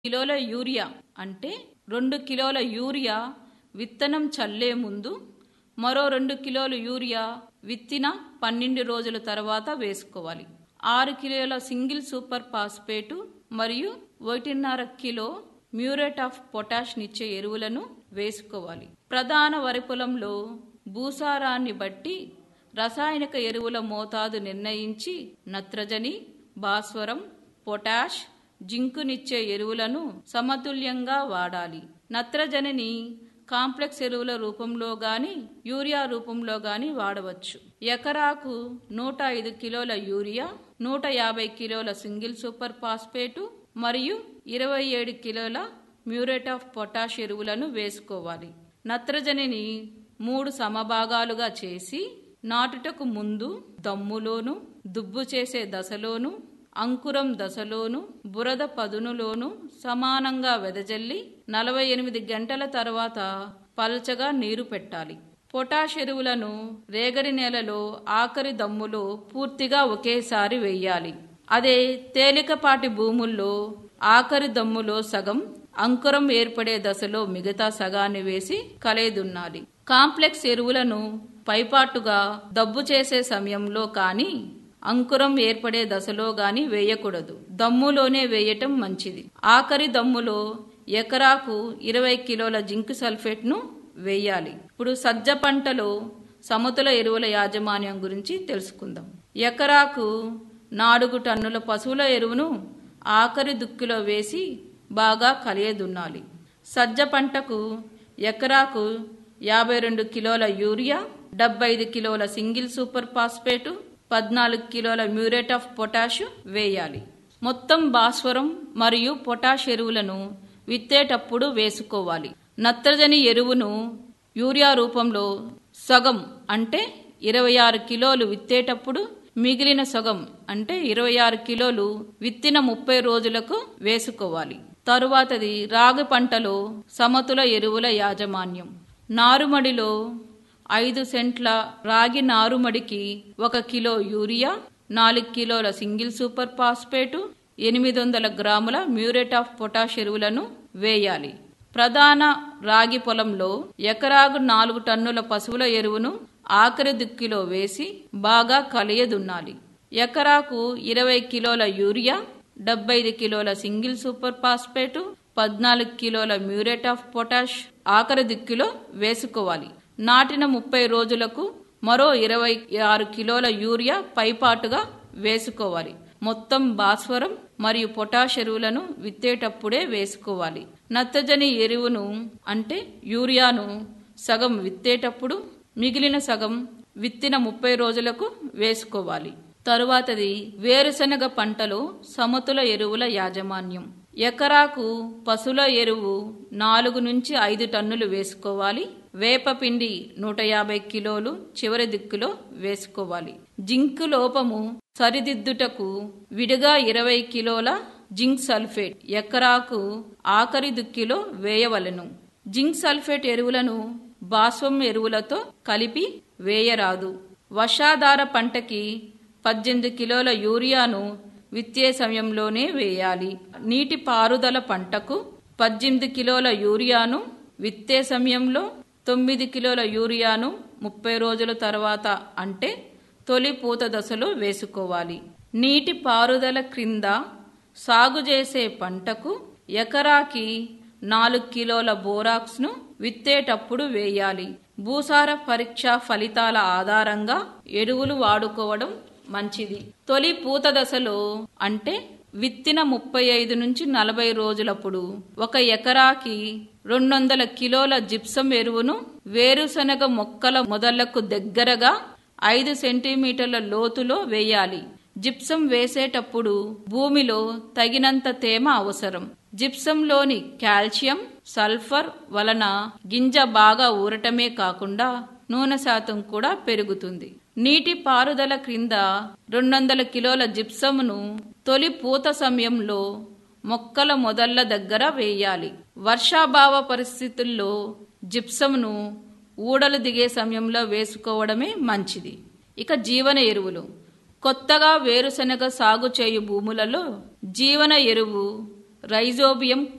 కిలోల యూరియా అంటే రెండు కిలోల యూరియా విత్తనం చల్లే ముందు మరో రెండు కిలోలు యూరియా విత్తిన పన్నెండు రోజుల తర్వాత వేసుకోవాలి ఆరు కిలోల సింగిల్ సూపర్ ఫాస్ఫేటు మరియు ఒకటిన్నర కిలో మ్యూరేట్ ఆఫ్ పొటాష్నిచ్చే ఎరువులను వేసుకోవాలి ప్రధాన వరి పొలంలో భూసారాన్ని బట్టి రసాయనిక ఎరువుల మోతాదు నిర్ణయించి నత్రజని భాస్వరం పొటాష్ జింకునిచ్చే ఎరువులను సమతుల్యంగా వాడాలి నత్రజనిని కాంప్లెక్స్ ఎరువుల రూపంలో గాని యూరియా రూపంలో గాని వాడవచ్చు ఎకరాకు నూట ఐదు కిలోల యూరియా నూట యాభై కిలోల సింగిల్ సూపర్ ఫాస్ఫేటు మరియు ఇరవై ఏడు కిలోల మ్యూరేట్ ఆఫ్ పొటాష్ ఎరువులను వేసుకోవాలి నత్రజనిని మూడు సమభాగాలుగా చేసి నాటుటకు ముందు దమ్ములోను దుబ్బు చేసే దశలోను అంకురం దశలోను బురద పదునులోను సమానంగా వెదజల్లి నలభై ఎనిమిది గంటల తర్వాత పల్చగా నీరు పెట్టాలి పొటాష్ ఎరువులను రేగడి నేలలో ఆఖరి దమ్ములో పూర్తిగా ఒకేసారి వెయ్యాలి అదే తేలికపాటి భూముల్లో ఆఖరి దమ్ములో సగం అంకురం ఏర్పడే దశలో మిగతా సగాన్ని వేసి కలేదున్నాలి కాంప్లెక్స్ ఎరువులను పైపాటుగా దబ్బు చేసే సమయంలో కానీ అంకురం ఏర్పడే దశలో గాని వేయకూడదు దమ్ములోనే వేయటం మంచిది ఆఖరి దమ్ములో ఎకరాకు ఇరవై కిలోల జింక్ సల్ఫేట్ ను వేయాలి ఇప్పుడు సజ్జ పంటలో సమతుల ఎరువుల యాజమాన్యం గురించి తెలుసుకుందాం ఎకరాకు నాలుగు టన్నుల పశువుల ఎరువును ఆఖరి దుక్కిలో వేసి బాగా కలియదున్నాలి సజ్జ పంటకు ఎకరాకు యాభై రెండు కిలోల యూరియా డెబ్బై ఐదు కిలోల సింగిల్ సూపర్ ఫాస్ఫేటు పద్నాలుగు కిలోల మ్యూరేట్ ఆఫ్ పొటాష్ వేయాలి మొత్తం భాస్వరం మరియు పొటాష్ ఎరువులను విత్తేటప్పుడు వేసుకోవాలి నత్రజని ఎరువును యూరియా రూపంలో సగం అంటే ఇరవై ఆరు కిలోలు విత్తేటప్పుడు మిగిలిన సగం అంటే ఇరవై ఆరు కిలోలు విత్తిన ముప్పై రోజులకు వేసుకోవాలి తరువాతది రాగి పంటలో సమతుల ఎరువుల యాజమాన్యం నారుమడిలో ఐదు సెంట్ల రాగి నారుమడికి ఒక కిలో యూరియా నాలుగు కిలోల సింగిల్ సూపర్ ఫాస్ఫేటు ఎనిమిది వందల గ్రాముల మ్యూరేట్ ఆఫ్ పొటాష్ ఎరువులను వేయాలి ప్రధాన రాగి పొలంలో ఎకరాకు నాలుగు టన్నుల పశువుల ఎరువును ఆఖరి దుక్కిలో వేసి బాగా కలియదున్నాలి ఎకరాకు ఇరవై కిలోల యూరియా డెబ్బై ఐదు కిలోల సింగిల్ సూపర్ ఫాస్ఫేటు పద్నాలుగు కిలోల మ్యూరేట్ ఆఫ్ పొటాష్ ఆఖరి దిక్కులో వేసుకోవాలి నాటిన ముప్పై రోజులకు మరో ఇరవై ఆరు కిలోల యూరియా పైపాటుగా వేసుకోవాలి మొత్తం భాస్వరం మరియు పొటాష్ ఎరువులను విత్తేటప్పుడే వేసుకోవాలి నత్రజని ఎరువును అంటే యూరియాను సగం విత్తేటప్పుడు మిగిలిన సగం విత్తిన ముప్పై రోజులకు వేసుకోవాలి తరువాతది వేరుశనగ పంటలో సమతుల ఎరువుల యాజమాన్యం ఎకరాకు పశువుల ఎరువు నాలుగు నుంచి ఐదు టన్నులు వేసుకోవాలి వేపపిండి నూట యాభై కిలోలు చివరి దిక్కులో వేసుకోవాలి జింక్ లోపము సరిదిద్దుటకు విడిగా ఇరవై కిలోల జింక్ సల్ఫేట్ ఎకరాకు ఆఖరి దుక్కిలో వేయవలెను జింక్ సల్ఫేట్ ఎరువులను బాస్వం ఎరువులతో కలిపి వేయరాదు వర్షాధార పంటకి పద్దెనిమిది కిలోల యూరియాను విత్తే సమయంలోనే వేయాలి నీటి పారుదల పంటకు పద్దెనిమిది కిలోల యూరియాను విత్తే సమయంలో తొమ్మిది కిలోల యూరియాను ముప్పై రోజుల తర్వాత అంటే తొలి పూత దశలో వేసుకోవాలి నీటి పారుదల క్రింద సాగు చేసే పంటకు ఎకరాకి నాలుగు కిలోల బోరాక్స్ను విత్తేటప్పుడు వేయాలి భూసార పరీక్ష ఫలితాల ఆధారంగా ఎరువులు వాడుకోవడం మంచిది తొలి పూత దశలో అంటే విత్తిన ముప్పై ఐదు నుంచి నలభై రోజులప్పుడు ఒక ఎకరాకి రెండు వందల కిలోల జిప్సం ఎరువును వేరుశనగ మొక్కల మొదళ్లకు దగ్గరగా ఐదు సెంటీమీటర్ల లోతులో వేయాలి జిప్సం వేసేటప్పుడు భూమిలో తగినంత తేమ అవసరం జిప్సంలోని కాల్షియం సల్ఫర్ వలన గింజ బాగా ఊరటమే కాకుండా నూనె శాతం కూడా పెరుగుతుంది నీటి పారుదల క్రింద రెండు వందల కిలోల జిప్సమును తొలి పూత సమయంలో మొక్కల మొదళ్ల దగ్గర వేయాలి వర్షాభావ పరిస్థితుల్లో జిప్సమును ఊడలు దిగే సమయంలో వేసుకోవడమే మంచిది ఇక జీవన ఎరువులు కొత్తగా వేరుశనగ సాగు చేయు భూములలో జీవన ఎరువు రైజోబియం